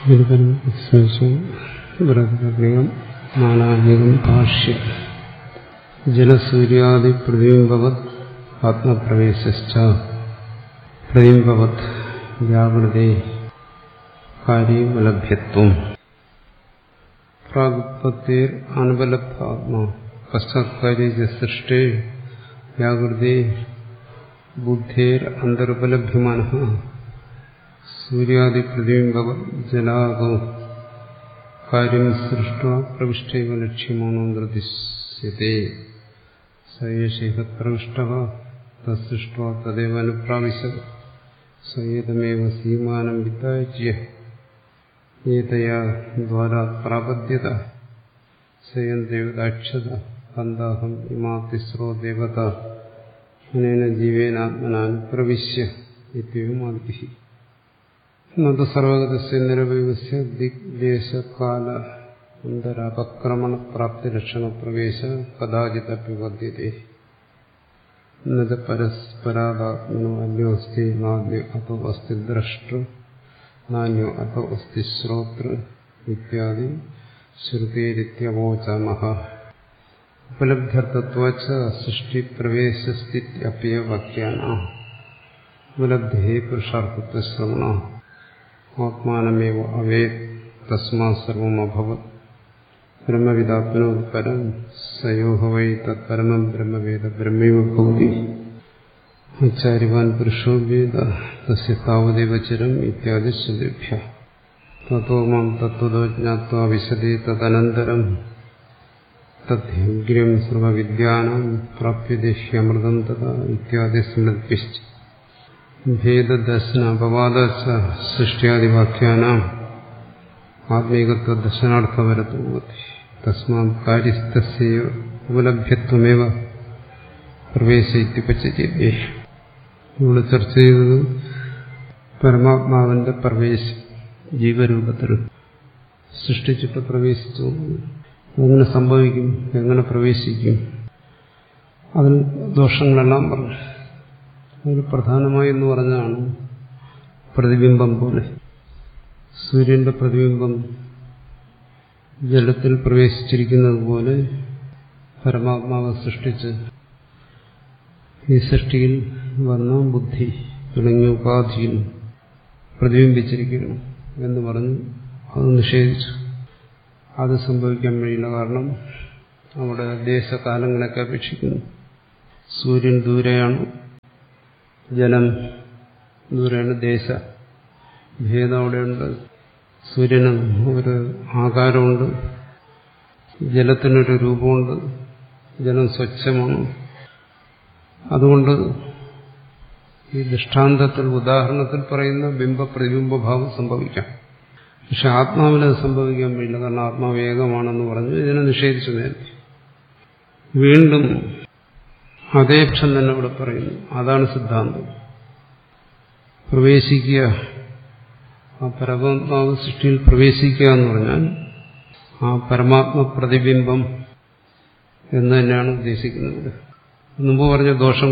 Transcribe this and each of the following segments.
വ്രതകൃതം നാനാനികം ഭാഷ്യം ജലസൂര്യാദി പ്രതിബിംബവത് ആത്മപ്രവേശശ്ച പ്രതിബിംബവത് വ്യാവൃതേ കാര്യലഭ്യത്വം പ്രാഗുത്പത്തേർ അനുപലബ്ധാത്മാ പശ്ചാത്കാര്യ സൃഷ്ടേ വ്യാകൃതേ ബുദ്ധേർ അന്തരുപലഭ്യമാന സൂര്യാദി പ്രതിബിംബവ ജലാദോ കാര്യം സൃഷ്ട പ്രവിഷ്ടൈവ ലക്ഷ്യമാണോ നിർദ്ദിശ്യത്തെ സയേഷേഹ പ്രവിഷ്ട തസൃഷ്ട തദൈവ അനുപ്രാവശ്യ സയേതമേവ സീമാനം വിത്താച്യ ഏതയാ ദ്വാരാ പ്രാപദ്യത സ്വയം ദേവതാക്ഷത കന്ദാഹം ഇമാ തിസ്രോ ദേവത അനേന ജീവേനാത്മനാനുപ്രവിശ്യ ഇത്യവുമാതിഹി നത് സർവഗതസ്യ നിരവയസ്യ ദിഗ്ദേശകാല അന്തരാപക്രമണ പ്രാപ്തി ലക്ഷണപ്രവേശ കഥാചിതപ്യപദ്യത്തെ എന്നത് പരസ്പരാദാത്മനോ അന്യോസ്തി നാദ്യോ അതോ അസ്തി ദ്രഷ്ടൃ നാന്യോ അതോ അസ്തി ശ്രോതൃ ഇത്യാദി ശ്രുതിരിത്യമോചാമഹ ഉപലബ്ധത്വച്ച സൃഷ്ടിപ്രവേശസ്ഥിത്യപ്യ വാക്യാന ഉപലബ്ധേ പുരുഷാർത്ഥത്വശ്രവണ ആത്മാനമേവ അവേത് തസ്മാ സർവമഭവത് ബ്രഹ്മവിദാത്മനോത് പരം സയോഹ വൈ തത്പരമം ബ്രഹ്മവേദ ബ്രഹ്മൈവ ഭവതി ആചാര്യവാൻ പുരുഷോ വേദ തസ്യ താവദേവ ചിരം ഇത്യാദി ശ്രുതിഭ്യ തത്തോ മാം തത്വതോ ജ്ഞാത്വാ വിശദേ തദനന്തരം തദ്യോഗ്യം സർവവിദ്യാനാം പ്രാപ്യദേഹ്യമൃതം തഥാ ഇത്യാദി സ്മൃതിശ്ച ഭേദദർശനാപവാദ സൃഷ്ടിയാദിവാക്യാനാം ആത്മീകത്വദർശനാർത്ഥവരത്തോതി തസ്മാ കാര്യസ്ഥസ്യ ഉപലഭ്യത്വമേവ പ്രവേശിത്യപ്പച്ചേ ഇവിടെ ചർച്ച ചെയ്തത് പരമാത്മാവിന്റെ പ്രവേശം ജീവരൂപത്തിൽ സൃഷ്ടിച്ചിട്ട് പ്രവേശിച്ചു എങ്ങനെ സംഭവിക്കും എങ്ങനെ പ്രവേശിക്കും അതിൽ ദോഷങ്ങളെല്ലാം പറഞ്ഞു അതിൽ പ്രധാനമായി എന്ന് പറഞ്ഞാണ് പ്രതിബിംബം പോലെ സൂര്യന്റെ പ്രതിബിംബം ജലത്തിൽ പ്രവേശിച്ചിരിക്കുന്നത് പോലെ പരമാത്മാവ് സൃഷ്ടിച്ച് ഈ സൃഷ്ടിയിൽ വന്ന ബുദ്ധി തുടങ്ങിയ ഉപാധിയിൽ പ്രതിബിംബിച്ചിരിക്കുന്നു എന്ന് പറഞ്ഞു അത് നിഷേധിച്ചു അത് സംഭവിക്കാൻ കഴിയില്ല കാരണം അവിടെ ദേശകാലങ്ങളൊക്കെ അപേക്ഷിക്കുന്നു സൂര്യൻ ദൂരെയാണ് ജലം ദൂരെയാണ് ദേശ ഭേദം അവിടെയുണ്ട് സൂര്യന് ഒരു ആകാരമുണ്ട് ജലത്തിനൊരു രൂപമുണ്ട് ജലം സ്വച്ഛമാണ് അതുകൊണ്ട് ഈ ദൃഷ്ടാന്തത്തിൽ ഉദാഹരണത്തിൽ പറയുന്ന ബിംബ പ്രതിബിംബഭാവം സംഭവിക്കാം പക്ഷെ ആത്മാവിന് അത് സംഭവിക്കാൻ കഴിയില്ല കാരണം ആത്മാവ് ഏകമാണെന്ന് പറഞ്ഞു ഇതിനെ നിഷേധിച്ചു നേരത്തെ വീണ്ടും അതേ പക്ഷം തന്നെ ഇവിടെ പറയുന്നു അതാണ് സിദ്ധാന്തം പ്രവേശിക്കുക ആ പരമാത്മാവ് സൃഷ്ടിയിൽ പ്രവേശിക്കുക എന്ന് പറഞ്ഞാൽ ആ പരമാത്മ പ്രതിബിംബം എന്ന് തന്നെയാണ് ഉദ്ദേശിക്കുന്നത് മുമ്പ് പറഞ്ഞ ദോഷം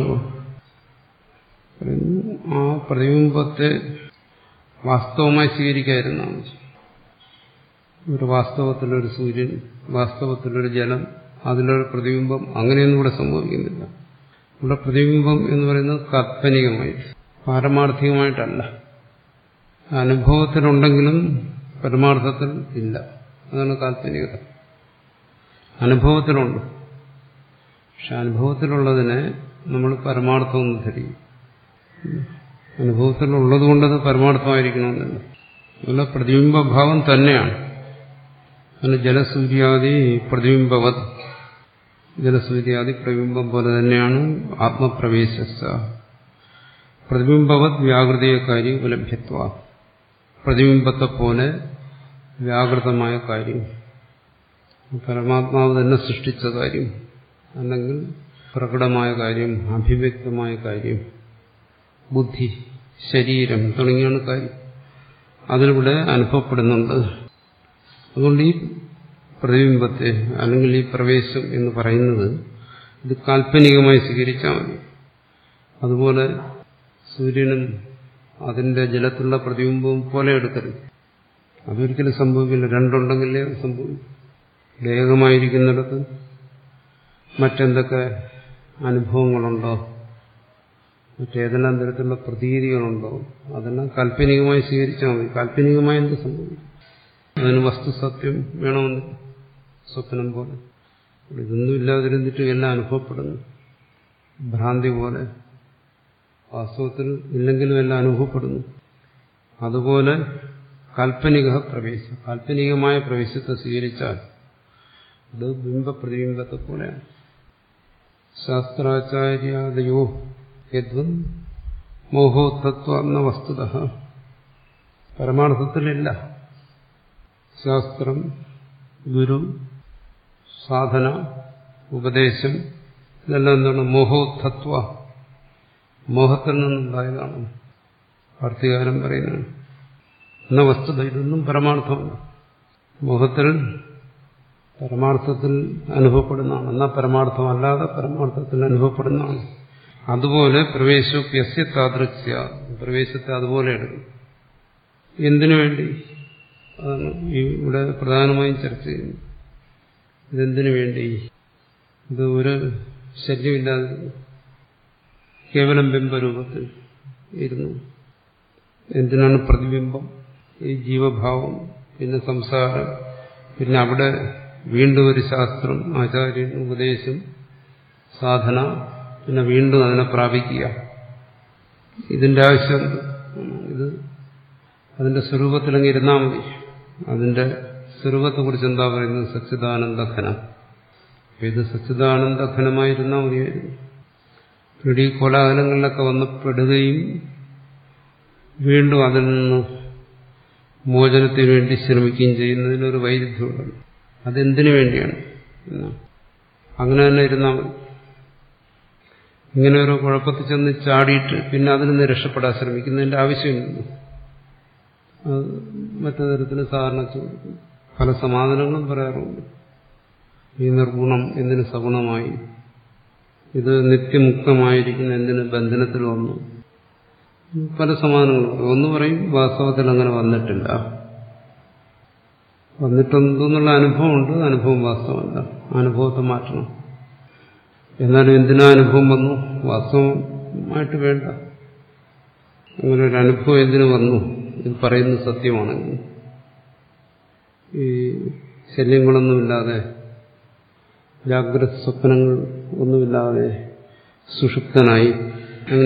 ആ പ്രതിബിംബത്തെ വാസ്തവമായി സ്വീകരിക്കാതിരുന്നാണ് ഒരു വാസ്തവത്തിലൊരു സൂര്യൻ വാസ്തവത്തിലൊരു ജലം അതിലൊരു പ്രതിബിംബം അങ്ങനെയൊന്നും ഇവിടെ സംഭവിക്കുന്നില്ല ഇവിടെ പ്രതിബിംബം എന്ന് പറയുന്നത് കാൽപ്പനികമായിട്ട് പാരമാർത്ഥികമായിട്ടല്ല അനുഭവത്തിലുണ്ടെങ്കിലും പരമാർത്ഥത്തിൽ ഇല്ല അതാണ് കാൽപ്പനികത അനുഭവത്തിലുണ്ട് പക്ഷെ അനുഭവത്തിലുള്ളതിനെ നമ്മൾ പരമാർത്ഥമെന്ന് ധരിക്കും അനുഭവത്തിലുള്ളത് കൊണ്ടത് പരമാർത്ഥമായിരിക്കണമെന്നില്ല അതുള്ള പ്രതിബിംബഭാവം തന്നെയാണ് അതിന് ജലസൂര്യാദി പ്രതിബിംബവത് ജലസൂര്യാദി പ്രതിബിംബം പോലെ തന്നെയാണ് ആത്മപ്രവേശ പ്രതിബിംബവത് വ്യാകൃതീയക്കാരി ഉപലഭ്യത്വ പ്രതിബിംബത്തെ പോലെ വ്യാകൃതമായ കാര്യം പരമാത്മാവ് തന്നെ സൃഷ്ടിച്ച കാര്യം അല്ലെങ്കിൽ പ്രകടമായ കാര്യം അഭിവ്യക്തമായ കാര്യം ബുദ്ധി ശരീരം തുടങ്ങിയാണ് കാര്യം അതിലൂടെ അനുഭവപ്പെടുന്നുണ്ട് അതുകൊണ്ട് ഈ പ്രതിബിംബത്തെ അല്ലെങ്കിൽ ഈ പ്രവേശം എന്ന് പറയുന്നത് ഇത് കാൽപ്പനികമായി സ്വീകരിച്ചാൽ മതി അതുപോലെ സൂര്യനും അതിന്റെ ജലത്തിലുള്ള പ്രതിബിംബവും പോലെ എടുക്കരുത് അതൊരിക്കലും സംഭവിക്കില്ല രണ്ടുണ്ടെങ്കിലേ അത് സംഭവിക്കും ഏകമായിരിക്കുന്നിടത്ത് മറ്റെന്തൊക്കെ അനുഭവങ്ങളുണ്ടോ മറ്റേതെല്ലാം തരത്തിലുള്ള പ്രതീതികളുണ്ടോ അതെല്ലാം കാൽപ്പനികമായി സ്വീകരിച്ചാൽ മതി കാൽപ്പനികമായി എന്ത് സംഭവിക്കും അതിന് വസ്തുസത്യം വേണമെന്ന് സ്വപ്നം പോലെ ഇതൊന്നും ഇല്ലാതിരുന്നിട്ട് എല്ലാം അനുഭവപ്പെടുന്നു ഭ്രാന്തി പോലെ വാസ്തവത്തിൽ ഇല്ലെങ്കിലും എല്ലാം അനുഭവപ്പെടുന്നു അതുപോലെ കാൽപ്പനിക പ്രവേശം കാൽപ്പനികമായ പ്രവേശത്തെ സ്വീകരിച്ചാൽ അത് ബിംബപ്രതിബിംബത്തെ പോലെയാണ് ശാസ്ത്രാചാര്യാദയോ യദ്വം മോഹോത്തത്വ എന്ന വസ്തുത പരമാർത്ഥത്തിലില്ല ശാസ്ത്രം ഗുരു സാധന ഉപദേശം ഇതെല്ലാം എന്താണ് മോഹോത്തത്വ മോഹത്തിൽ നിന്നുണ്ടായതാണ് വാർത്തികാരം പറയുന്നത് എന്ന വസ്തുത ഇതൊന്നും പരമാർത്ഥമല്ല മോഹത്തിൽ പരമാർത്ഥത്തിൽ അനുഭവപ്പെടുന്നതാണ് എന്നാൽ പരമാർത്ഥമല്ലാതെ പരമാർത്ഥത്തിൽ അനുഭവപ്പെടുന്നതാണ് അതുപോലെ പ്രവേശോപ്യസ്യ താദൃശ്യ പ്രവേശത്തെ അതുപോലെ എടുക്കും എന്തിനു വേണ്ടി അതാണ് ഇവിടെ പ്രധാനമായും ചർച്ച ചെയ്യുന്നത് ഇതെന്തിനു വേണ്ടി ഇത് ഒരു ശല്യമില്ലാതെ കേവലം ബിംബരൂപത്തിൽ ഇരുന്നു എന്തിനാണ് പ്രതിബിംബം ഈ ജീവഭാവം പിന്നെ സംസാരം പിന്നെ അവിടെ വീണ്ടും ഒരു ശാസ്ത്രം ആചാര്യൻ ഉപദേശം സാധന പിന്നെ വീണ്ടും അതിനെ പ്രാപിക്കുക ഇതിന്റെ ആവശ്യം ഇത് അതിന്റെ സ്വരൂപത്തിലങ്ങ് ഇരുന്നാൽ മതി അതിന്റെ സ്വരൂപത്തെക്കുറിച്ച് എന്താ പറയുന്നത് സച്ചിദാനന്ദ ഘനം ഇത് സച്ചിദാനന്ദ ഘനമായിരുന്നാൽ മതിയായിരുന്നു ഇവിടെ ഈ കോലാഹലങ്ങളിലൊക്കെ വന്ന് പെടുകയും വീണ്ടും അതിൽ നിന്ന് മോചനത്തിന് വേണ്ടി ശ്രമിക്കുകയും ചെയ്യുന്നതിനൊരു വൈരുദ്ധ്യമുണ്ട് അതെന്തിനു വേണ്ടിയാണ് അങ്ങനെ തന്നെ ഇരുന്നാൽ മതി ഇങ്ങനെ ഒരു കുഴപ്പത്തിൽ ചെന്ന് ചാടിയിട്ട് പിന്നെ അതിൽ നിന്ന് രക്ഷപ്പെടാൻ ശ്രമിക്കുന്നതിന്റെ ആവശ്യമില്ല അത് മറ്റു തരത്തിൽ സാധാരണ ചോദിക്കും പല സമാധാനങ്ങളും പറയാറുണ്ട് ഈ നിർഗുണം എന്തിന് സഗുണമായി ഇത് നിത്യമുക്തമായിരിക്കുന്ന എന്തിന് ബന്ധനത്തിൽ വന്നു പല സമാധാനങ്ങളും ഒന്ന് പറയും വാസ്തവത്തിൽ അങ്ങനെ വന്നിട്ടില്ല വന്നിട്ടെന്തെന്നുള്ള അനുഭവമുണ്ട് അനുഭവം വാസ്തവമല്ല അനുഭവത്തെ മാറ്റണം എന്നാലും എന്തിനാ അനുഭവം വന്നു വാസ്തവമായിട്ട് വേണ്ട അങ്ങനെ ഒരു അനുഭവം എന്തിനു വന്നു ഇത് പറയുന്നത് സത്യമാണെങ്കിൽ ഈ ശല്യങ്ങളൊന്നുമില്ലാതെ ജാഗ്രത സ്വപ്നങ്ങൾ ഒന്നുമില്ലാതെ സുഷുപ്തനായി